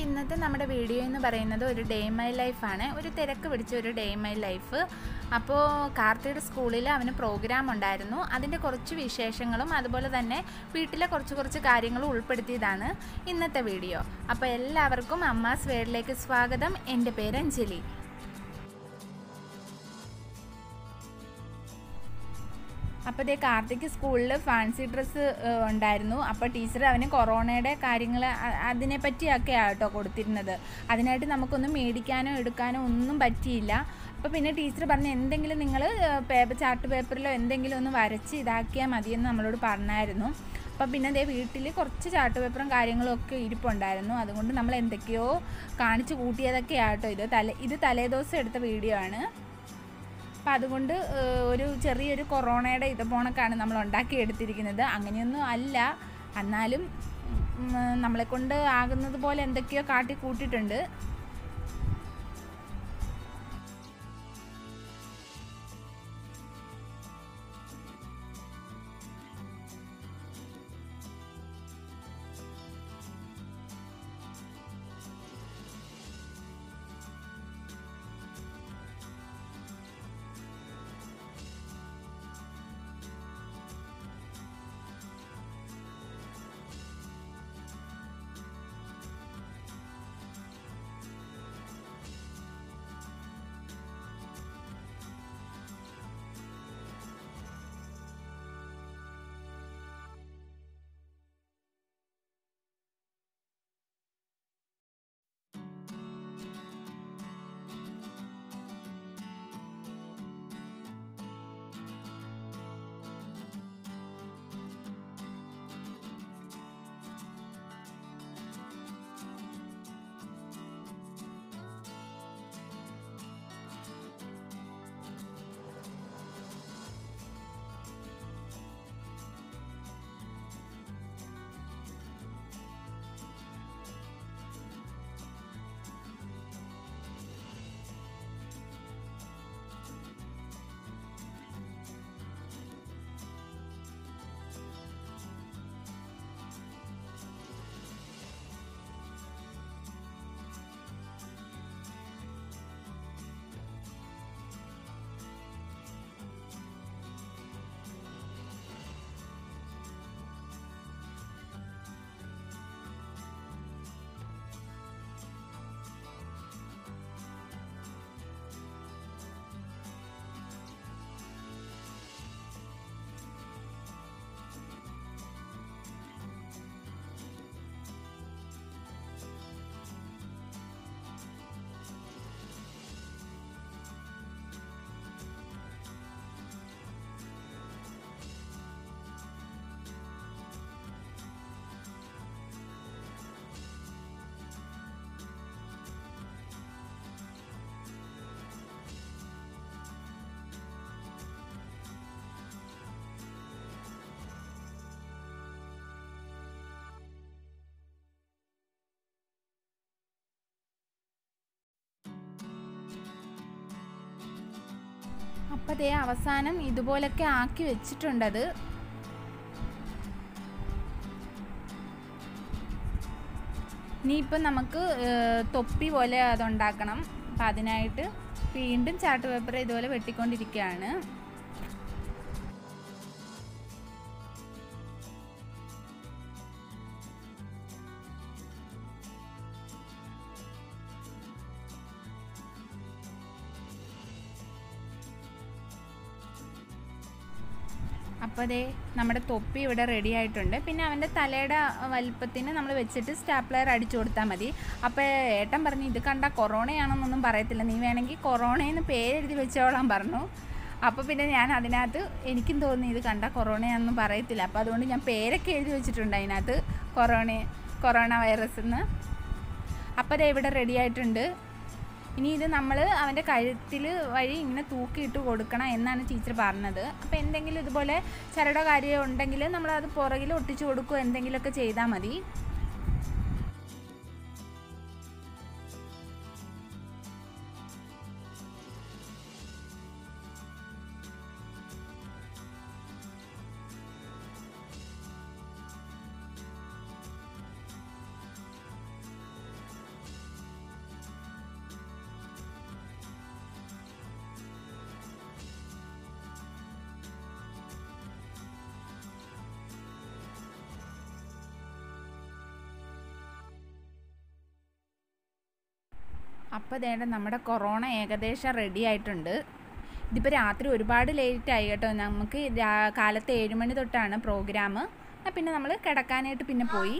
ഇന്നത്തെ നമ്മുടെ വീഡിയോ എന്ന് പറയുന്നത് ഒരു ഡേ മൈ ലൈഫാണ് ഒരു തിരക്ക് പിടിച്ച ഒരു ഡേ മൈ ലൈഫ് അപ്പോൾ കാർത്തിയുടെ സ്കൂളിൽ അവന് പ്രോഗ്രാം ഉണ്ടായിരുന്നു അതിൻ്റെ കുറച്ച് വിശേഷങ്ങളും അതുപോലെ തന്നെ വീട്ടിലെ കുറച്ച് കുറച്ച് കാര്യങ്ങളും ഉൾപ്പെടുത്തിയതാണ് ഇന്നത്തെ വീഡിയോ അപ്പോൾ എല്ലാവർക്കും അമ്മാസ് വേഡിലേക്ക് സ്വാഗതം എൻ്റെ പേര് അഞ്ജലി അപ്പോൾ ഇതേ കാർത്തിക് സ്കൂളിൽ ഫാൻസി ഡ്രസ്സ് ഉണ്ടായിരുന്നു അപ്പോൾ ടീച്ചർ അവന് കൊറോണയുടെ കാര്യങ്ങൾ അതിനെ പറ്റിയൊക്കെ ആട്ടോ കൊടുത്തിരുന്നത് അതിനായിട്ട് നമുക്കൊന്നും മേടിക്കാനോ എടുക്കാനോ ഒന്നും പറ്റിയില്ല അപ്പോൾ പിന്നെ ടീച്ചർ പറഞ്ഞ് എന്തെങ്കിലും നിങ്ങൾ പേപ്പർ ചാർട്ട് പേപ്പറിലോ എന്തെങ്കിലും ഒന്ന് വരച്ച് ഇതാക്കിയാൽ മതിയെന്ന് നമ്മളോട് പറഞ്ഞായിരുന്നു അപ്പോൾ പിന്നെ അതേ വീട്ടിൽ കുറച്ച് ചാർട്ട് പേപ്പറും കാര്യങ്ങളും ഒക്കെ ഇരിപ്പുണ്ടായിരുന്നു അതുകൊണ്ട് നമ്മൾ എന്തൊക്കെയോ കാണിച്ച് കൂട്ടിയതൊക്കെ ആട്ടോ ഇത് തലേ ഇത് തലേദിവസം എടുത്ത വീഡിയോ ആണ് അപ്പം അതുകൊണ്ട് ഒരു ചെറിയൊരു കൊറോണയുടെ ഇത് പോണക്കാണ് നമ്മൾ ഉണ്ടാക്കിയെടുത്തിരിക്കുന്നത് അങ്ങനെയൊന്നും അല്ല എന്നാലും നമ്മളെ കൊണ്ട് ആകുന്നത് പോലെ എന്തൊക്കെയോ കാട്ടി കൂട്ടിയിട്ടുണ്ട് അപ്പം ദേ അവസാനം ഇതുപോലൊക്കെ ആക്കി വെച്ചിട്ടുണ്ടത് ഇനിയിപ്പം നമുക്ക് തൊപ്പി പോലെ അതുണ്ടാക്കണം അപ്പം അതിനായിട്ട് വീണ്ടും ചാർട്ട് പേപ്പർ ഇതുപോലെ വെട്ടിക്കൊണ്ടിരിക്കുകയാണ് അപ്പോൾ അതേ നമ്മുടെ തൊപ്പി ഇവിടെ റെഡി ആയിട്ടുണ്ട് പിന്നെ അവൻ്റെ തലയുടെ വലിപ്പത്തിന് നമ്മൾ വെച്ചിട്ട് സ്റ്റാപ്ലയർ അടിച്ചു കൊടുത്താൽ മതി അപ്പോൾ ഏട്ടൻ പറഞ്ഞു ഇത് കണ്ട കൊറോണയാണെന്നൊന്നും പറയത്തില്ല നീ വേണമെങ്കിൽ കൊറോണയെന്ന് പേരെഴുതി വെച്ചോളാൻ പറഞ്ഞു അപ്പോൾ പിന്നെ ഞാൻ അതിനകത്ത് എനിക്കും തോന്നി ഇത് കണ്ട കൊറോണയാണെന്നും പറയത്തില്ല അപ്പോൾ അതുകൊണ്ട് ഞാൻ പേരൊക്കെ എഴുതി വെച്ചിട്ടുണ്ട് അതിനകത്ത് കൊറോണ കൊറോണ വൈറസ് എന്ന് അപ്പോൾ അത് ഇവിടെ റെഡി ആയിട്ടുണ്ട് ഇനി ഇത് നമ്മൾ അവൻ്റെ കഴുത്തിൽ വഴി ഇങ്ങനെ തൂക്കിയിട്ട് കൊടുക്കണം എന്നാണ് ടീച്ചർ പറഞ്ഞത് അപ്പോൾ എന്തെങ്കിലും ഇതുപോലെ ചരടോ കാര്യമോ ഉണ്ടെങ്കിൽ നമ്മളത് പുറകിൽ ഒട്ടിച്ചു കൊടുക്കുകയോ എന്തെങ്കിലുമൊക്കെ ചെയ്താൽ മതി അപ്പോൾ ദേണ്ട നമ്മുടെ കൊറോണ ഏകദേശം റെഡി ആയിട്ടുണ്ട് ഇതിപ്പോൾ രാത്രി ഒരുപാട് ലേറ്റ് ആയി കേട്ടോ നമുക്ക് രാ- കാലത്ത് ഏഴ് മണി തൊട്ടാണ് പ്രോഗ്രാം പിന്നെ നമ്മൾ കിടക്കാനായിട്ട് പിന്നെ പോയി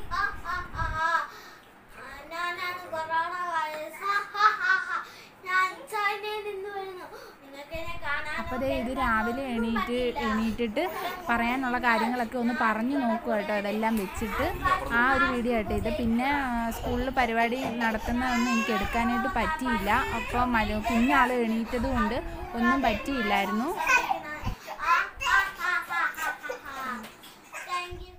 ഞാനാണ് കൊറോണ വൈറസ് ഞാൻ ചൈനയിൽ നിന്ന് വരുന്നു നിങ്ങൾക്ക് എന്നെ കാണാൻ അപ്പോൾ ദേ ഇത് രാവിലെ എണീറ്റ് എണീറ്റിട്ട് പറയാനുള്ള കാര്യങ്ങളൊക്കെ ഒന്ന് പറഞ്ഞു നോക്കുക കേട്ടോ ഇതെല്ലാം വെച്ചിട്ട് ആ ഒരു വീഡിയോ കേട്ടോ ഇത് പിന്നെ സ്കൂളിൽ പരിപാടി നടത്തുന്നതൊന്നും എനിക്ക് എടുക്കാനായിട്ട് പറ്റിയില്ല അപ്പോൾ മല കുഞ്ഞാൾ എണീറ്റത് കൊണ്ട് ഒന്നും പറ്റിയില്ലായിരുന്നു താങ്ക് യു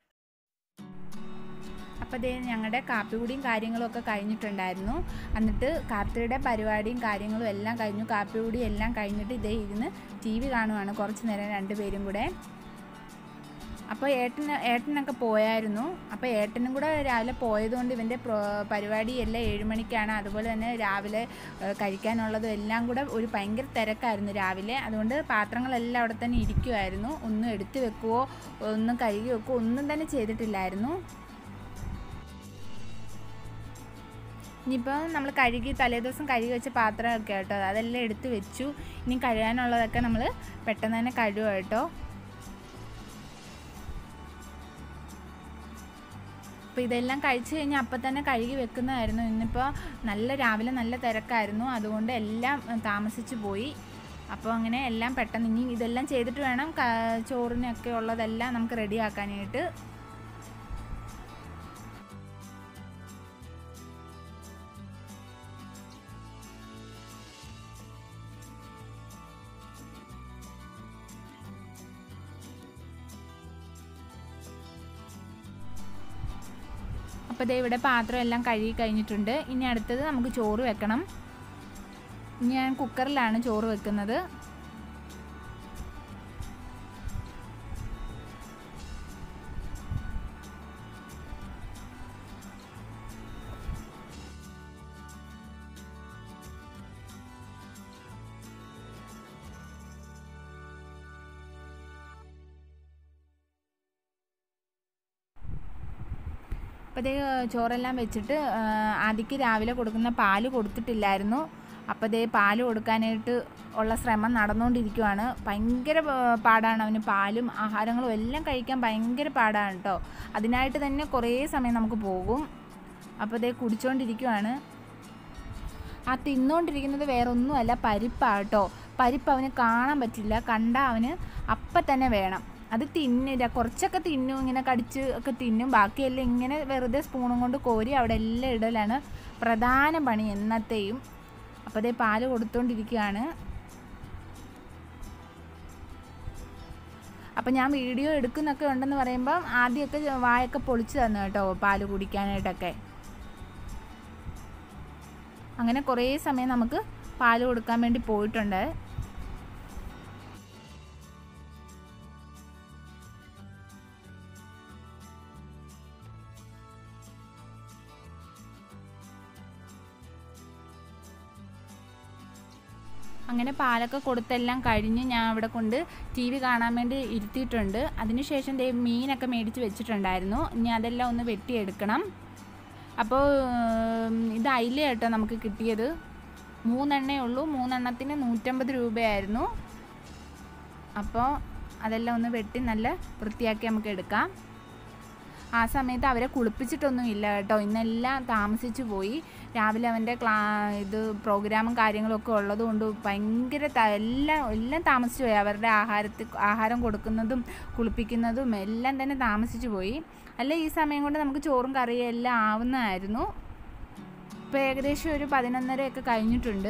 അപ്പോൾ ദേ ഞങ്ങളുടെ കാപ്പികുടിയും കാര്യങ്ങളും ഒക്കെ കഴിഞ്ഞിട്ടുണ്ടായിരുന്നു എന്നിട്ട് കാർത്തിയുടെ പരിപാടിയും കാര്യങ്ങളും എല്ലാം കഴിഞ്ഞു കാപ്പികുടി എല്ലാം കഴിഞ്ഞിട്ട് ഇതേ ഇരുന്ന് ടി വി കാണുവാണ് കുറച്ച് നേരം രണ്ടുപേരും കൂടെ അപ്പോൾ ഏട്ടന് ഏട്ടനൊക്കെ പോയായിരുന്നു അപ്പോൾ ഏട്ടനും കൂടെ രാവിലെ പോയതുകൊണ്ട് ഇവൻ്റെ പ്രോ പരിപാടി എല്ലാം ഏഴ് മണിക്കാണ് അതുപോലെ തന്നെ രാവിലെ ഏഹ്, കഴിക്കാനുള്ളതും എല്ലാം കൂടെ ഒരു ഭയങ്കര തിരക്കായിരുന്നു രാവിലെ അതുകൊണ്ട് പാത്രങ്ങളെല്ലാം അവിടെ തന്നെ ഇരിക്കുമായിരുന്നു ഒന്നും എടുത്തു വെക്കുകയോ ഒന്നും കഴുകി വെക്കുകയോ ഒന്നും തന്നെ ചെയ്തിട്ടില്ലായിരുന്നു ഇനിയിപ്പോൾ നമ്മൾ കഴുകി തലേദിവസം കഴുകി വെച്ച പാത്രമൊക്കെ കേട്ടോ അതെല്ലാം എടുത്ത് വെച്ചു ഇനി കഴുകാനുള്ളതൊക്കെ നമ്മൾ പെട്ടെന്ന് തന്നെ കഴുകുക കേട്ടോ അപ്പോൾ ഇതെല്ലാം കഴിച്ച് കഴിഞ്ഞാൽ അപ്പം തന്നെ കഴുകി വെക്കുന്നതായിരുന്നു ഇന്നിപ്പോൾ നല്ല രാവിലെ നല്ല തിരക്കായിരുന്നു അതുകൊണ്ട് എല്ലാം ഉം, താമസിച്ച് പോയി അപ്പോൾ അങ്ങനെ എല്ലാം പെട്ടെന്ന് ഇനി ഇതെല്ലാം ചെയ്തിട്ട് വേണം ക- ചോറിനൊക്കെ ഉള്ളതെല്ലാം നമുക്ക് റെഡിയാക്കാനായിട്ട് അപ്പോൾ ദേ ഇവിടെ പാത്രം എല്ലാം കഴുകി കഴിഞ്ഞിട്ടുണ്ട് ഇനി അടുത്തത് നമുക്ക് ചോറ് വെക്കണം ഇനി ഞാൻ കുക്കറിലാണ് ചോറ് വെക്കുന്നത് അപ്പോൾ ദേ ചോറെല്ലാം വെച്ചിട്ട് ആ, ആദിക്ക് രാവിലെ കൊടുക്കുന്ന പാല് കൊടുത്തിട്ടില്ലായിരുന്നു അപ്പോൾ ദേ പാല് കൊടുക്കാനായിട്ട് ഉള്ള ശ്രമം നടന്നുകൊണ്ടിരിക്കുവാണ് ഭയങ്കര ആ, പാടാണ് അവന് പാലും ആഹാരങ്ങളും എല്ലാം കഴിക്കാൻ ഭയങ്കര പാടാണ് കേട്ടോ അതിനായിട്ട് തന്നെ കുറേ സമയം നമുക്ക് പോകും അപ്പോൾ ദേ കുടിച്ചുകൊണ്ടിരിക്കുവാണ് ആ തിന്നുകൊണ്ടിരിക്കുന്നത് വേറെ ഒന്നുമല്ല പരിപ്പാണ് കേട്ടോ പരിപ്പ് അവന് കാണാൻ പറ്റില്ല കണ്ടാൽ അവന് അപ്പം തന്നെ വേണം അത് തിന്നില്ല കുറച്ചൊക്കെ തിന്നും ഇങ്ങനെ കടിച്ച് ഒക്കെ തിന്നും ബാക്കിയെല്ലാം ഇങ്ങനെ വെറുതെ സ്പൂണും കൊണ്ട് കോരി അവിടെ എല്ലാം ഇടലാണ് പ്രധാന പണി എന്നത്തെയും അപ്പോൾ അതേ പാല് കൊടുത്തുകൊണ്ടിരിക്കുകയാണ് അപ്പം ഞാൻ വീഡിയോ എടുക്കുന്നൊക്കെ ഉണ്ടെന്ന് പറയുമ്പം ആദ്യമൊക്കെ വായൊക്കെ പൊളിച്ച് തന്നു കേട്ടോ പാല് കുടിക്കാനായിട്ടൊക്കെ അങ്ങനെ കുറേ സമയം നമുക്ക് പാല് കൊടുക്കാൻ വേണ്ടി പോയിട്ടുണ്ട് അങ്ങനെ പാലൊക്കെ കൊടുത്തെല്ലാം കഴിഞ്ഞ് ഞാൻ അവിടെ കൊണ്ട് ടി വി കാണാൻ വേണ്ടി ഇരുത്തിയിട്ടുണ്ട് അതിനുശേഷം ദേ മീനൊക്കെ മേടിച്ച് വെച്ചിട്ടുണ്ടായിരുന്നു ഇനി അതെല്ലാം ഒന്ന് വെട്ടിയെടുക്കണം അപ്പോൾ ഉം, ഇത് അയില കേട്ടോ നമുക്ക് കിട്ടിയത് മൂന്നെണ്ണേ ഉള്ളൂ മൂന്നെണ്ണത്തിന് നൂറ്റമ്പത് രൂപയായിരുന്നു അപ്പോൾ അതെല്ലാം ഒന്ന് വെട്ടി നല്ല വൃത്തിയാക്കി നമുക്ക് എടുക്കാം ആ സമയത്ത് അവരെ കുളിപ്പിച്ചിട്ടൊന്നും ഇല്ല കേട്ടോ ഇന്നെല്ലാം താമസിച്ചു പോയി രാവിലെ അവൻ്റെ ക്ലാ ഇത് പ്രോഗ്രാമും കാര്യങ്ങളും ഒക്കെ ഉള്ളത് കൊണ്ട് ഭയങ്കര ത- എല്ലാം എല്ലാം താമസിച്ചു പോയി അവരുടെ ആഹാരത്തിൽ ആഹാരം കൊടുക്കുന്നതും കുളിപ്പിക്കുന്നതും എല്ലാം തന്നെ താമസിച്ചു പോയി അല്ല ഈ സമയം കൊണ്ട് നമുക്ക് ചോറും കറിയും എല്ലാം ആവുന്നതായിരുന്നു ഇപ്പോൾ ഏകദേശം ഒരു പതിനൊന്നരയൊക്കെ കഴിഞ്ഞിട്ടുണ്ട്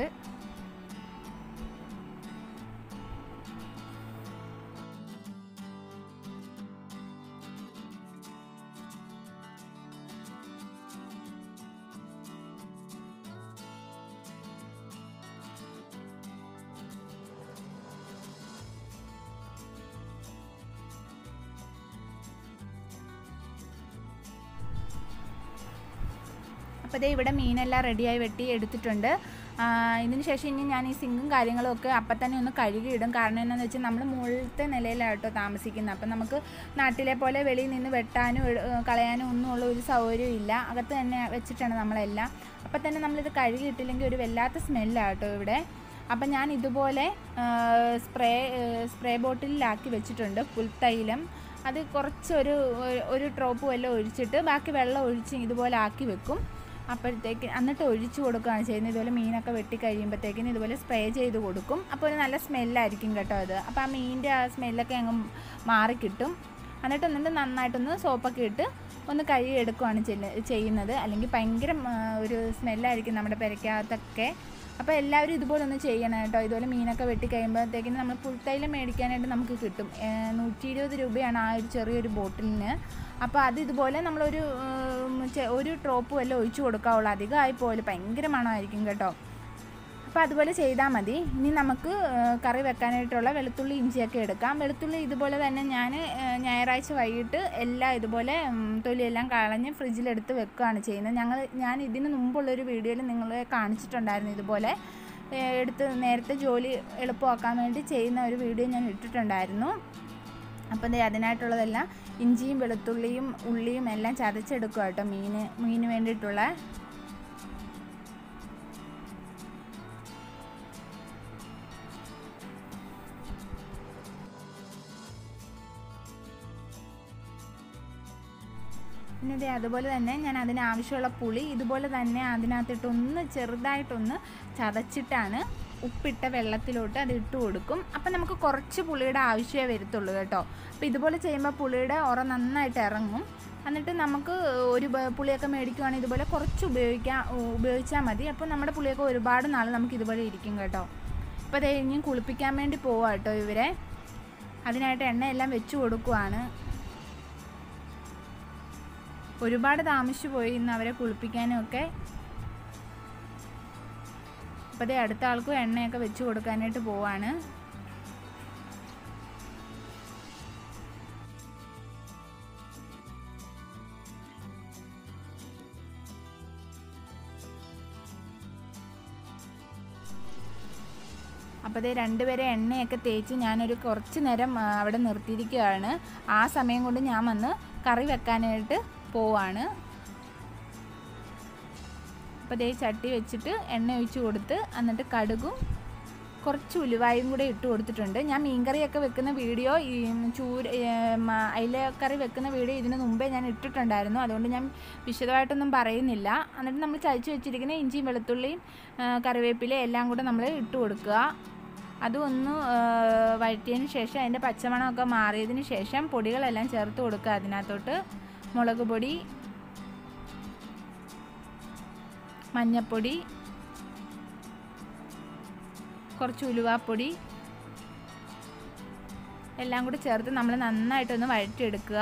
അപ്പോൾ ദേ ഇവിടെ മീനെല്ലാം റെഡിയായി വെട്ടി എടുത്തിട്ടുണ്ട് ആ, ഇതിന് ശേഷം ഇനി ഞാൻ ഈ സിങ്കും കാര്യങ്ങളും ഒക്കെ അപ്പം തന്നെ ഒന്ന് കഴുകിയിടും കാരണം എന്താണെന്ന് വെച്ചാൽ നമ്മൾ മുകളിലത്തെ നിലയിലാണ് കേട്ടോ താമസിക്കുന്നത് അപ്പം നമുക്ക് നാട്ടിലെ പോലെ വെളിയിൽ നിന്ന് വെട്ടാനും എ- ഏ, കളയാനും ഒന്നും ഉള്ള ഒരു സൗകര്യം ഇല്ല അകത്ത് തന്നെ വെച്ചിട്ടാണ് നമ്മളെല്ലാം അപ്പം തന്നെ നമ്മളിത് കഴുകിയിട്ടില്ലെങ്കിൽ ഒരു വല്ലാത്ത സ്മെല്ലാണ് കേട്ടോ ഇവിടെ അപ്പം ഞാൻ ഇതുപോലെ ആ, സ്പ്രേ ഏ, സ്പ്രേ ബോട്ടിലാക്കി വെച്ചിട്ടുണ്ട് പുൽത്തൈലം അത് കുറച്ചൊരു ഒരു- ഒരു ഡ്രോപ്പ് വല്ലതും ഒഴിച്ചിട്ട് ബാക്കി വെള്ളം ഒഴിച്ച് ഇതുപോലെ ആക്കി വെക്കും അപ്പോഴത്തേക്ക് എന്നിട്ട് ഒഴിച്ചു കൊടുക്കുകയാണ് ചെയ്യുന്നത് ഇതുപോലെ മീനൊക്കെ വെട്ടി കഴിയുമ്പോഴത്തേക്കിന് ഇതുപോലെ സ്പ്രേ ചെയ്ത് കൊടുക്കും അപ്പോൾ ഒരു നല്ല സ്മെല്ലായിരിക്കും കേട്ടോ അത് അപ്പോൾ ആ മീനിൻ്റെ ആ സ്മെല്ലൊക്കെ അങ്ങ് മാറിക്കിട്ടും എന്നിട്ട് എന്നിട്ട് നന്നായിട്ടൊന്ന് സോപ്പൊക്കെ ഇട്ട് ഒന്ന് കഴുകി എടുക്കുകയാണ് ചെല്ല- ചെയ്യുന്നത് അല്ലെങ്കിൽ ഭയങ്കര ആ, ഒരു സ്മെല്ലായിരിക്കും നമ്മുടെ പെരയ്ക്കകത്തൊക്കെ അപ്പോൾ എല്ലാവരും ഇതുപോലെ ഒന്ന് ചെയ്യണം കേട്ടോ ഇതുപോലെ മീനൊക്കെ വെട്ടി കഴിയുമ്പോഴത്തേക്കിന് നമ്മൾ പുൽത്തൈലം മേടിക്കാനായിട്ട് നമുക്ക് കിട്ടും നൂറ്റി ഇരുപത് രൂപയാണ് ആ ഒരു ചെറിയൊരു ബോട്ടിലിന് അപ്പോൾ അത് ഇതുപോലെ നമ്മളൊരു ഉം, ചെ- ഒരു ഡ്രോപ്പ് വല്ലതും ഒഴിച്ചു കൊടുക്കാവുള്ളൂ അധികമായി പോലെ ഭയങ്കര മണമായിരിക്കും കേട്ടോ അപ്പോൾ അതുപോലെ ചെയ്താൽ മതി ഇനി നമുക്ക് ആ, കറി വെക്കാനായിട്ടുള്ള വെളുത്തുള്ളി ഇഞ്ചിയൊക്കെ എടുക്കാം വെളുത്തുള്ളി ഇതുപോലെ തന്നെ ഞാൻ ഞായറാഴ്ച വൈകിട്ട് എല്ലാം ഇതുപോലെ ഉം, തൊലിയെല്ലാം കളഞ്ഞ് ഫ്രിഡ്ജിലെടുത്ത് വെക്കുകയാണ് ചെയ്യുന്നത് ഞങ്ങൾ ഞാൻ ഇതിന് മുമ്പുള്ളൊരു വീഡിയോയിൽ നിങ്ങളെ കാണിച്ചിട്ടുണ്ടായിരുന്നു ഇതുപോലെ ഏ, എടുത്ത് നേരത്തെ ജോലി എളുപ്പമാക്കാൻ വേണ്ടി ചെയ്യുന്ന ഒരു വീഡിയോ ഞാൻ ഇട്ടിട്ടുണ്ടായിരുന്നു അപ്പോൾ ദേ അതിനായിട്ടുള്ളതെല്ലാം ഇഞ്ചിയും വെളുത്തുള്ളിയും ഉള്ളിയും എല്ലാം ചതച്ചെടുക്കുക കേട്ടോ മീന് മീന് വേണ്ടിയിട്ടുള്ള പിന്നെ ദേ അതുപോലെ തന്നെ ഞാൻ അതിന് ആവശ്യമുള്ള പുളി ഇതുപോലെ തന്നെ അതിനകത്തിട്ട് ഒന്ന് ചെറുതായിട്ടൊന്ന് ചതച്ചിട്ടാണ് ഉപ്പിട്ട വെള്ളത്തിലോട്ട് അത് ഇട്ട് കൊടുക്കും അപ്പം നമുക്ക് കുറച്ച് പുളിയുടെ ആവശ്യമേ വരത്തുള്ളൂ കേട്ടോ അപ്പോൾ ഇതുപോലെ ചെയ്യുമ്പോൾ പുളിയുടെ ഉറ നന്നായിട്ട് ഇറങ്ങും എന്നിട്ട് നമുക്ക് ഒരു ബ- പുളിയൊക്കെ മേടിക്കുവാണെങ്കിൽ ഇതുപോലെ കുറച്ച് ഉപയോഗിക്കാം ഉപയോഗിച്ചാൽ മതി അപ്പോൾ നമ്മുടെ പുളിയൊക്കെ ഒരുപാട് നാൾ നമുക്ക് ഇതുപോലെ ഇരിക്കും കേട്ടോ അപ്പോൾ അത് കഴിഞ്ഞ് കുളിപ്പിക്കാൻ വേണ്ടി പോവാം കേട്ടോ ഇവരെ അതിനായിട്ട് എണ്ണയെല്ലാം വെച്ച് കൊടുക്കുവാണ് ഒരുപാട് താമസിച്ചു പോയി ഇന്ന് അവരെ കുളിപ്പിക്കാനും ഒക്കെ അപ്പോൾ ദേ അടുത്ത ആൾക്കും എണ്ണയൊക്കെ വെച്ച് കൊടുക്കാനായിട്ട് പോവാണ് അപ്പോൾ ദേ രണ്ടുപേരെ എണ്ണയൊക്കെ തേച്ച് ഞാനൊരു കുറച്ച് നേരം ആ, അവിടെ നിർത്തിയിരിക്കുകയാണ് ആ സമയം കൊണ്ട് ഞാൻ വന്ന് കറി വെക്കാനായിട്ട് പോവാണ് അപ്പോൾ ദേ ചട്ടി വെച്ചിട്ട് എണ്ണ ഒഴിച്ച് കൊടുത്ത് എന്നിട്ട് കടുകും കുറച്ച് ഉലുവായും കൂടെ ഇട്ട് കൊടുത്തിട്ടുണ്ട് ഞാൻ മീൻകറിയൊക്കെ വെക്കുന്ന വീഡിയോ ഈ ചൂര അയിലക്കറി വെക്കുന്ന വീഡിയോ ഇതിന് മുമ്പേ ഞാൻ ഇട്ടിട്ടുണ്ടായിരുന്നു അതുകൊണ്ട് ഞാൻ വിശദമായിട്ടൊന്നും പറയുന്നില്ല എന്നിട്ട് നമ്മൾ ചതച്ച് വെച്ചിരിക്കുന്ന ഇഞ്ചിയും വെളുത്തുള്ളിയും ആ, കറിവേപ്പിലയും എല്ലാം കൂടെ നമ്മൾ ഇട്ട് കൊടുക്കുക അതും ഒന്ന് ആ, വഴറ്റിയതിന് ശേഷം അതിൻ്റെ പച്ചമണമൊക്കെ മാറിയതിന് ശേഷം പൊടികളെല്ലാം ചേർത്ത് കൊടുക്കുക അതിനകത്തോട്ട് മുളക് പൊടി മഞ്ഞപ്പൊടി കുറച്ച് ഉലുവാപ്പൊടി എല്ലാം കൂടി ചേർത്ത് നമ്മൾ നന്നായിട്ടൊന്ന് വഴറ്റിയെടുക്കുക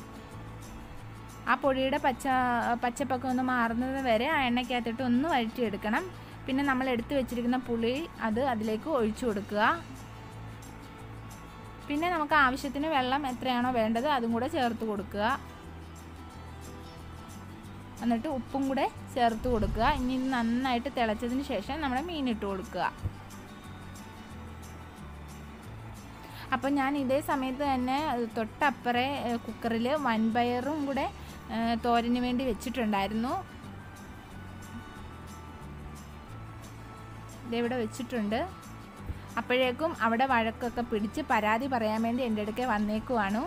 ആ പൊടിയുടെ പച്ച പച്ചപ്പൊക്കെ ഒന്ന് മാറുന്നത് വരെ ആ എണ്ണയ്ക്കകത്തിട്ട് ഒന്ന് വഴറ്റിയെടുക്കണം പിന്നെ നമ്മൾ എടുത്തു വെച്ചിരിക്കുന്ന പുളി അത് അതിലേക്ക് ഒഴിച്ചു കൊടുക്കുക പിന്നെ നമുക്ക് ആവശ്യത്തിന് വെള്ളം എത്രയാണോ വേണ്ടത് അതും കൂടെ ചേർത്ത് കൊടുക്കുക എന്നിട്ട് ഉപ്പും കൂടെ ചേർത്ത് കൊടുക്കുക ഇനി ഇത് നന്നായിട്ട് തിളച്ചതിന് ശേഷം നമ്മുടെ മീൻ ഇട്ട് കൊടുക്കുക അപ്പം ഞാൻ ഇതേ സമയത്ത് തന്നെ തൊട്ടപ്പുറേ കുക്കറിൽ വൻപയറും കൂടെ ഏ, തോരന് വേണ്ടി വെച്ചിട്ടുണ്ടായിരുന്നു ഇതിവിടെ വെച്ചിട്ടുണ്ട് അപ്പോഴേക്കും അവിടെ വഴക്കൊക്കെ പിടിച്ച് പരാതി പറയാൻ വേണ്ടി എൻ്റെ അടുക്കെ വന്നേക്കുവാണ്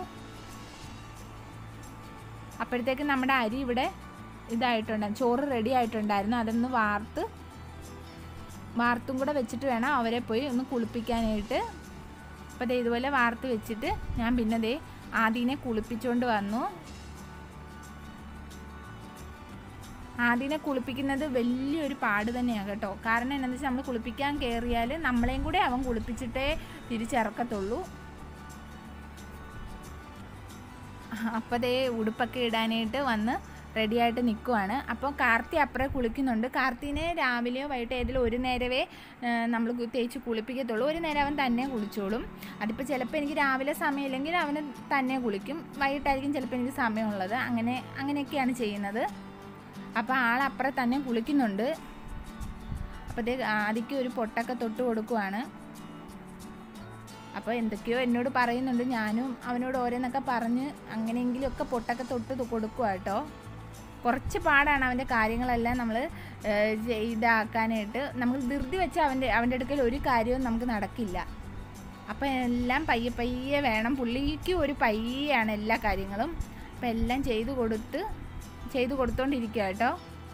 അപ്പോഴത്തേക്കും നമ്മുടെ അരി ഇവിടെ ഇതായിട്ടുണ്ട് ചോറ് റെഡി ആയിട്ടുണ്ടായിരുന്നു അതൊന്ന് വാർത്ത് വാർത്തും കൂടെ വെച്ചിട്ട് വേണം അവരെ പോയി ഒന്ന് കുളിപ്പിക്കാനായിട്ട് അപ്പോൾ ദേ ഇതുപോലെ വാർത്ത് വെച്ചിട്ട് ഞാൻ പിന്നെ ദേ ആദീനെ കുളിപ്പിച്ചുകൊണ്ട് വന്നു ആദ്യനെ കുളിപ്പിക്കുന്നത് വലിയൊരു പാട് തന്നെയാണ് കേട്ടോ കാരണം എന്താണെന്ന് വെച്ചാൽ നമ്മൾ കുളിപ്പിക്കാൻ കയറിയാൽ നമ്മളെയും കൂടെ അവൻ കുളിപ്പിച്ചിട്ടേ തിരിച്ചിറക്കത്തുള്ളൂ അപ്പോൾ ദേ ഉടുപ്പൊക്കെ ഇടാനായിട്ട് വന്ന് റെഡിയായിട്ട് നിൽക്കുവാണ് അപ്പോൾ കാർത്തി അപ്പുറം കുളിക്കുന്നുണ്ട് കാർത്തിനെ രാവിലെയോ വൈകിട്ടോ ഏതെങ്കിലും ഒരു നേരമേ നമ്മൾ തേച്ച് കുളിപ്പിക്കത്തുള്ളൂ ഒരു നേരം അവൻ തന്നെ കുളിച്ചോളും അതിപ്പോൾ ചിലപ്പോൾ എനിക്ക് രാവിലെ സമയമില്ലെങ്കിൽ അവന് തന്നെ കുളിക്കും വൈകിട്ടായിരിക്കും ചിലപ്പോൾ എനിക്ക് സമയമുള്ളത് അങ്ങനെ അങ്ങനെയൊക്കെയാണ് ചെയ്യുന്നത് അപ്പോൾ ആൾ അപ്പുറം തന്നെ കുളിക്കുന്നുണ്ട് അപ്പോൾ ഇതേ ആദിക്ക് ഒരു പൊട്ടൊക്കെ തൊട്ട് കൊടുക്കുവാണ് അപ്പോൾ എന്തൊക്കെയോ എന്നോട് പറയുന്നുണ്ട് ഞാനും അവനോട് ഓരോന്നൊക്കെ പറഞ്ഞ് അങ്ങനെയെങ്കിലുമൊക്കെ പൊട്ടൊക്കെ തൊട്ട് കൊടുക്കുക കേട്ടോ കുറച്ച് പാടാണ് അവൻ്റെ കാര്യങ്ങളെല്ലാം നമ്മൾ ഇതാക്കാനായിട്ട് നമ്മൾ ധൃതി വെച്ച് അവൻ്റെ അവൻ്റെ അടുക്കൽ ഒരു കാര്യവും നമുക്ക് നടക്കില്ല അപ്പം എല്ലാം പയ്യെ പയ്യെ വേണം പുള്ളിക്ക് ഒരു പയ്യാണ് എല്ലാ കാര്യങ്ങളും അപ്പം എല്ലാം ചെയ്തു കൊടുത്ത് ചെയ്തു കൊടുത്തോണ്ടിരിക്കുക കേട്ടോ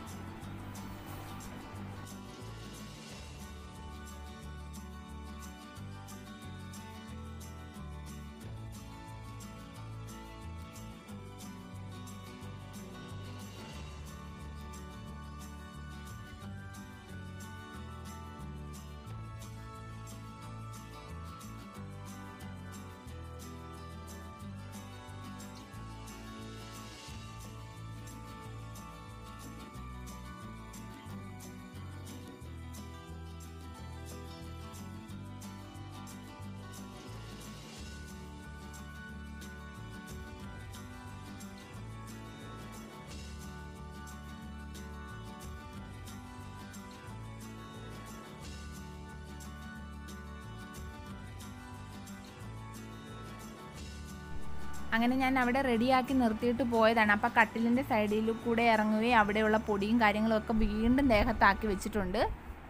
അങ്ങനെ ഞാൻ അവിടെ റെഡിയാക്കി നിർത്തിയിട്ട് പോയതാണ് അപ്പോൾ കട്ടിലിൻ്റെ സൈഡിൽ കൂടെ ഇറങ്ങുകയും അവിടെയുള്ള പൊടിയും കാര്യങ്ങളും ഒക്കെ വീണ്ടും ദേഹത്താക്കി വെച്ചിട്ടുണ്ട്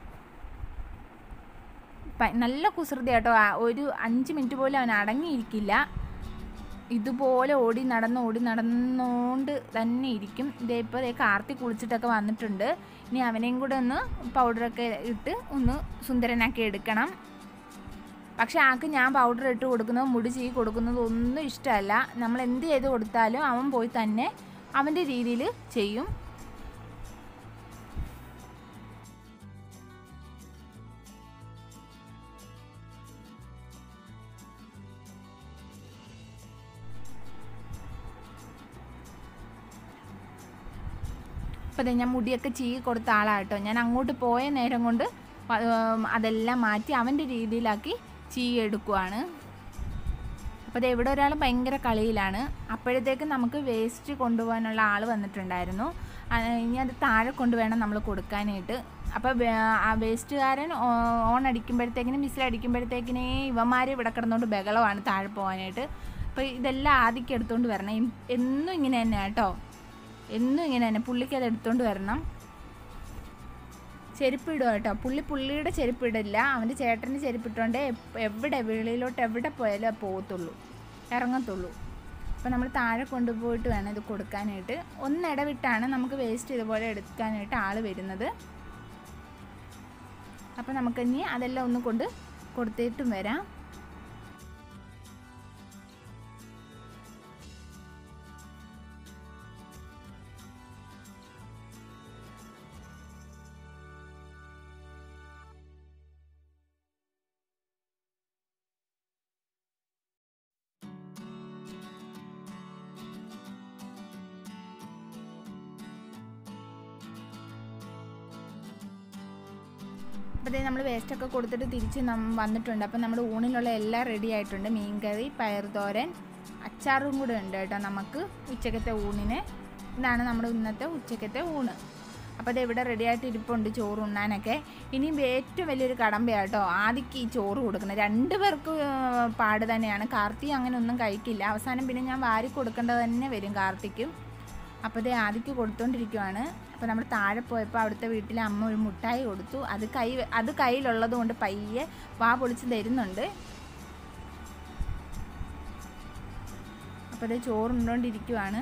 പ- നല്ല കുസൃതി കേട്ടോ ആ ഒരു അഞ്ച് മിനിറ്റ് പോലും അവൻ അടങ്ങിയിരിക്കില്ല ഇതുപോലെ ഓടി നടന്ന് ഓടി നടന്നുകൊണ്ട് തന്നെ ഇരിക്കും ഇതേ ഇപ്പോൾ ദേ കാർത്തി കുളിച്ചിട്ടൊക്കെ വന്നിട്ടുണ്ട് ഇനി അവനെയും കൂടെ ഒന്ന് പൗഡറൊക്കെ ഇട്ട് ഒന്ന് സുന്ദരനാക്കി എടുക്കണം പക്ഷെ ആൾക്ക് ഞാൻ പൗഡർ ഇട്ട് കൊടുക്കുന്നത് മുടി ചീ കൊടുക്കുന്നത് ഒന്നും ഇഷ്ടമല്ല നമ്മൾ എന്ത് ചെയ്ത് കൊടുത്താലും അവൻ പോയി തന്നെ അവൻ്റെ രീതിയിൽ ചെയ്യും അപ്പോൾ ദേ ഞാൻ മുടിയൊക്കെ ചീ കൊടുത്ത ആളാണ് കേട്ടോ ഞാൻ അങ്ങോട്ട് പോയ നേരം കൊണ്ട് പ- ഉം, അതെല്ലാം മാറ്റി അവൻ്റെ രീതിയിലാക്കി ചീ എടുക്കുവാണ് അപ്പോൾ ദേ ഇവിടെ ഒരാൾ ഭയങ്കര കളിയിലാണ് അപ്പോഴത്തേക്ക് നമുക്ക് വേസ്റ്റ് കൊണ്ടുപോകാനുള്ള ആൾ വന്നിട്ടുണ്ടായിരുന്നു ആ, ഇനി അത് താഴെ കൊണ്ടുവേണം നമ്മൾ കൊടുക്കാനായിട്ട് അപ്പോൾ വേ- ആ വേസ്റ്റുകാരൻ ഓ- ഓൺ അടിക്കുമ്പോഴത്തേക്കിനും മിസ്സിൽ അടിക്കുമ്പോഴത്തേക്കിനേ ഇവന്മാർ ഇവിടെ കിടന്നുകൊണ്ട് ബഹളമാണ് താഴെ പോകാനായിട്ട് അപ്പോൾ ഇതെല്ലാം ആദ്യം എടുത്തുകൊണ്ട് വരണം എം- എന്നും ഇങ്ങനെ തന്നെ കേട്ടോ എന്നും ഇങ്ങനെ തന്നെ പുള്ളിക്ക് അത് എടുത്തുകൊണ്ട് വരണം ചെരുപ്പ് ഇടുക കേട്ടോ പുള്ളി പുള്ളിയുടെ ചെരുപ്പ് ഇടില്ല അവൻ്റെ ചേട്ടൻ്റെ ചെരുപ്പ് ഇട്ടുകൊണ്ട് എവിടെ വെളിയിലോട്ട് എവിടെ പോയാലും അത് പോകത്തുള്ളൂ ഇറങ്ങത്തുള്ളൂ അപ്പോൾ നമ്മൾ താഴെ കൊണ്ടുപോയിട്ട് വേണം ഇത് കൊടുക്കാനായിട്ട് ഒന്നിടവിട്ടാണ് നമുക്ക് വേസ്റ്റ് ഇതുപോലെ എടുക്കാനായിട്ട് ആൾ വരുന്നത് അപ്പോൾ നമുക്കിനി അതെല്ലാം ഒന്ന് കൊണ്ട് കൊടുത്തിട്ടും വരാം അപ്പോഴത്തേ നമ്മൾ വേസ്റ്റൊക്കെ കൊടുത്തിട്ട് തിരിച്ച് നം വന്നിട്ടുണ്ട് അപ്പം നമ്മുടെ ഊണിലുള്ള എല്ലാം റെഡി ആയിട്ടുണ്ട് മീൻകറി പയർതോരൻ അച്ചാറും കൂടെ ഉണ്ട് കേട്ടോ നമുക്ക് ഉച്ചക്കത്തെ ഊണിന് ഇതാണ് നമ്മുടെ ഇന്നത്തെ ഉച്ചക്കത്തെ ഊണ് അപ്പോൾ അത് ഇവിടെ റെഡി ആയിട്ട് ഇരിപ്പുണ്ട് ചോറ് ഉണ്ണാനൊക്കെ ഇനിയും ഏറ്റവും വലിയൊരു കടമ്പയാണ് കേട്ടോ ആദ്യക്ക് ഈ ചോറ് കൊടുക്കുന്നത് രണ്ട് പേർക്ക് ആ, പാട് തന്നെയാണ് കാർത്തി അങ്ങനെ ഒന്നും കഴിക്കില്ല അവസാനം പിന്നെ ഞാൻ വാരി കൊടുക്കേണ്ടത് തന്നെ വരും കാർത്തിക്കും അപ്പോൾ ഇത് ആദിക്ക് കൊടുത്തോണ്ടിരിക്കുവാണ് അപ്പോൾ നമ്മൾ താഴെ പോയപ്പോൾ അവിടുത്തെ വീട്ടിലെ അമ്മ ഒരു മുട്ടായി കൊടുത്തു അത് കൈ അത് കയ്യിലുള്ളത് കൊണ്ട് പയ്യെ വാ പൊളിച്ച് തരുന്നുണ്ട് അപ്പോൾ ഇത് ചോറുണ്ടോണ്ടിരിക്കുവാണ്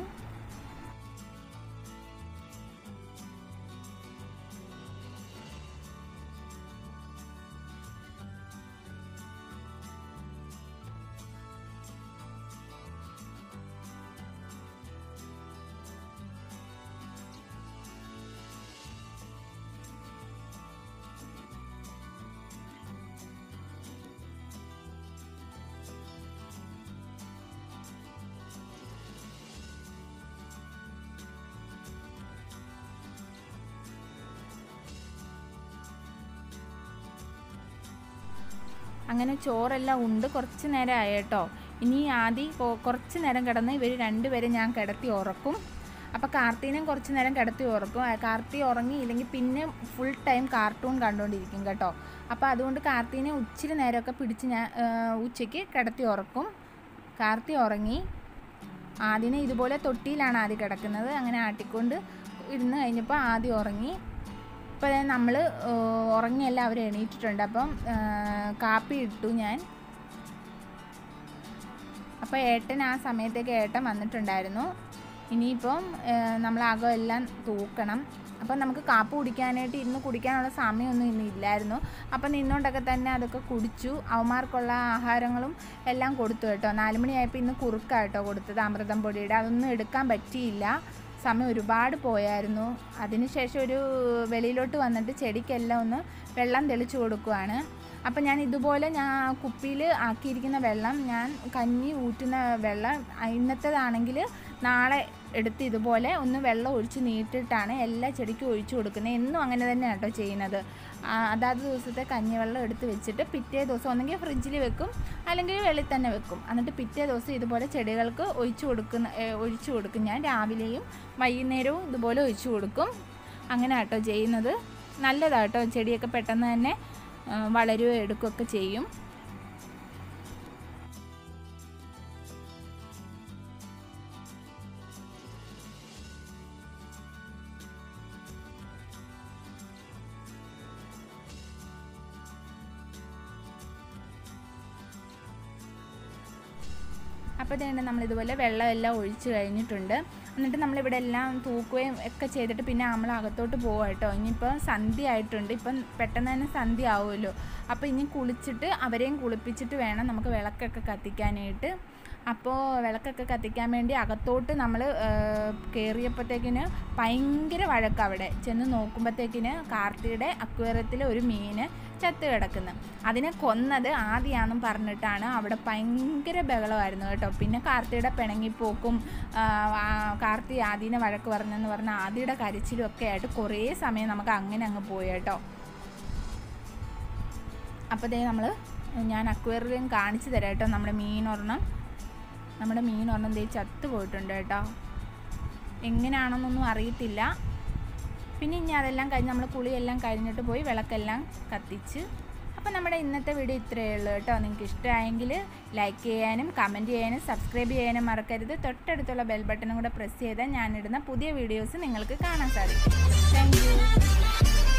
അങ്ങനെ ചോറെല്ലാം ഉണ്ട് കുറച്ച് നേരം ആയി കേട്ടോ ഇനി ആദ്യം കൊ- കുറച്ച് നേരം കിടന്ന് ഇവർ രണ്ടുപേരും ഞാൻ കിടത്തി ഉറക്കും അപ്പോൾ കാർത്തീനെയും കുറച്ച് നേരം കിടത്തി ഉറക്കും ആ, കാർത്തി ഉറങ്ങിയില്ലെങ്കിൽ പിന്നെ ഫുൾ ടൈം കാർട്ടൂൺ കണ്ടുകൊണ്ടിരിക്കും കേട്ടോ അപ്പോൾ അതുകൊണ്ട് കാർത്തീനെ ഇച്ചിരി നേരമൊക്കെ പിടിച്ച് ഞാൻ ആ, ഉച്ചയ്ക്ക് കിടത്തി ഉറക്കും കാർത്തി ഉറങ്ങി ആദ്യനെ ഇതുപോലെ തൊട്ടിയിലാണ് ആദ്യം കിടക്കുന്നത് അങ്ങനെ ആട്ടിക്കൊണ്ട് ഇരുന്ന് കഴിഞ്ഞപ്പോൾ ആദ്യം ഉറങ്ങി ഇപ്പോൾ നമ്മൾ ഉറങ്ങി എല്ലാവരും എണീറ്റിട്ടുണ്ട് അപ്പം ആ, കാപ്പി ഇട്ടു ഞാൻ അപ്പോൾ ഏട്ടൻ ആ സമയത്തേക്ക് ഏട്ടൻ വന്നിട്ടുണ്ടായിരുന്നു ഇനിയിപ്പം നമ്മൾ അകം എല്ലാം തൂക്കണം അപ്പം നമുക്ക് കാപ്പ് കുടിക്കാനായിട്ട് ഇന്ന് കുടിക്കാനുള്ള സമയമൊന്നും ഇന്ന് ഇല്ലായിരുന്നു അപ്പം നിന്നുകൊണ്ടൊക്കെ തന്നെ അതൊക്കെ കുടിച്ചു അവന്മാർക്കുള്ള ആഹാരങ്ങളും എല്ലാം കൊടുത്തു കേട്ടോ നാലുമണിയായപ്പോൾ ഇന്ന് കുറുക്കാട്ടോ കൊടുത്തത് അമൃതം പൊടിയുടെ അതൊന്നും എടുക്കാൻ പറ്റിയില്ല സമയം ഒരുപാട് പോയായിരുന്നു അതിനുശേഷം ഒരു വെളിയിലോട്ട് വന്നിട്ട് ചെടിക്കെല്ലാം ഒന്ന് വെള്ളം തെളിച്ചു കൊടുക്കുവാണ് അപ്പം ഞാൻ ഇതുപോലെ ഞാൻ കുപ്പിയിൽ ആക്കിയിരിക്കുന്ന വെള്ളം ഞാൻ കഞ്ഞി ഊറ്റുന്ന വെള്ളം ഇന്നത്തേതാണെങ്കിൽ നാളെ എടുത്ത് ഇതുപോലെ ഒന്ന് വെള്ളം ഒഴിച്ച് നീട്ടിട്ടാണ് എല്ലാ ചെടിക്കും ഒഴിച്ചു കൊടുക്കുന്നത് എന്നും അങ്ങനെ തന്നെ കേട്ടോ ചെയ്യുന്നത് ആ, അതാത് ദിവസത്തെ കഞ്ഞിവെള്ളം എടുത്ത് വെച്ചിട്ട് പിറ്റേ ദിവസം ഒന്നെങ്കിൽ ഫ്രിഡ്ജിൽ വെക്കും അല്ലെങ്കിൽ വെളിയിൽ തന്നെ വെക്കും എന്നിട്ട് പിറ്റേ ദിവസം ഇതുപോലെ ചെടികൾക്ക് ഒഴിച്ചു കൊടുക്കുന്ന ഏ, ഒഴിച്ചു കൊടുക്കും ഞാൻ രാവിലെയും വൈകുന്നേരവും ഇതുപോലെ ഒഴിച്ചു കൊടുക്കും അങ്ങനെ കേട്ടോ ചെയ്യുന്നത് നല്ലതാട്ടോ ചെടിയൊക്കെ പെട്ടെന്ന് തന്നെ ആ, വളരുകയോ എടുക്കുകയൊക്കെ ചെയ്യും അപ്പോൾ തന്നെ നമ്മളിതുപോലെ വെള്ളമെല്ലാം ഒഴിച്ച് കഴിഞ്ഞിട്ടുണ്ട് എന്നിട്ട് നമ്മളിവിടെ എല്ലാം തൂക്കുകയും ഒക്കെ ചെയ്തിട്ട് പിന്നെ നമ്മൾ അകത്തോട്ട് പോവാം കേട്ടോ ഇനിയിപ്പോൾ സന്ധ്യ ആയിട്ടുണ്ട് ഇപ്പം പെട്ടെന്ന് തന്നെ സന്ധ്യ ആവുമല്ലോ അപ്പോൾ ഇനി കുളിച്ചിട്ട് അവരെയും കുളിപ്പിച്ചിട്ട് വേണം നമുക്ക് വിളക്കൊക്കെ കത്തിക്കാനായിട്ട് അപ്പോൾ വിളക്കൊക്കെ കത്തിക്കാൻ വേണ്ടി അകത്തോട്ട് നമ്മൾ കയറിയപ്പോഴത്തേക്കിന് ഭയങ്കര വഴക്ക് അവിടെ ചെന്ന് നോക്കുമ്പോഴത്തേക്കിന് കാർത്തിയുടെ അക്വേറിയത്തിൽ ഒരു മീൻ ചത്ത് കിടക്കുന്നു അതിനെ കൊന്നത് ആദ്യമാണെന്നും പറഞ്ഞിട്ടാണ് അവിടെ ഭയങ്കര ബഹളമായിരുന്നു കേട്ടോ പിന്നെ കാർത്തിയുടെ പിണങ്ങിപ്പോക്കും ആ, ആ, കാർത്തി ആദ്യനെ വഴക്ക് പറഞ്ഞെന്ന് പറഞ്ഞ ആദ്യയുടെ കരച്ചിലും ഒക്കെ ആയിട്ട് കുറേ സമയം നമുക്ക് അങ്ങനെ അങ്ങ് പോയി കേട്ടോ അപ്പോൾ ദേ നമ്മൾ ഞാൻ അക്വേറിയം കാണിച്ചു തരാം കേട്ടോ നമ്മുടെ മീനൊരെണ്ണം നമ്മുടെ മീനൊരെണ്ണം ദേ ചത്ത് പോയിട്ടുണ്ട് കേട്ടോ എങ്ങനെയാണെന്നൊന്നും അറിയത്തില്ല പിന്നെ ഇനി അതെല്ലാം കഴിഞ്ഞ് നമ്മൾ കുളിയെല്ലാം കഴിഞ്ഞിട്ട് പോയി വിളക്കെല്ലാം കത്തിച്ച് അപ്പോൾ നമ്മുടെ ഇന്നത്തെ വീഡിയോ ഇത്രയേ ഉള്ളൂ കേട്ടോ നിങ്ങൾക്ക് ഇഷ്ടമായെങ്കിൽ ലൈക്ക് ചെയ്യാനും കമൻറ്റ് ചെയ്യാനും സബ്സ്ക്രൈബ് ചെയ്യാനും മറക്കരുത് തൊട്ടടുത്തുള്ള ബെൽ ബട്ടണും കൂടെ പ്രസ് ചെയ്താൽ ഞാനിടുന്ന പുതിയ വീഡിയോസ് നിങ്ങൾക്ക് കാണാൻ സാധിക്കും താങ്ക് യു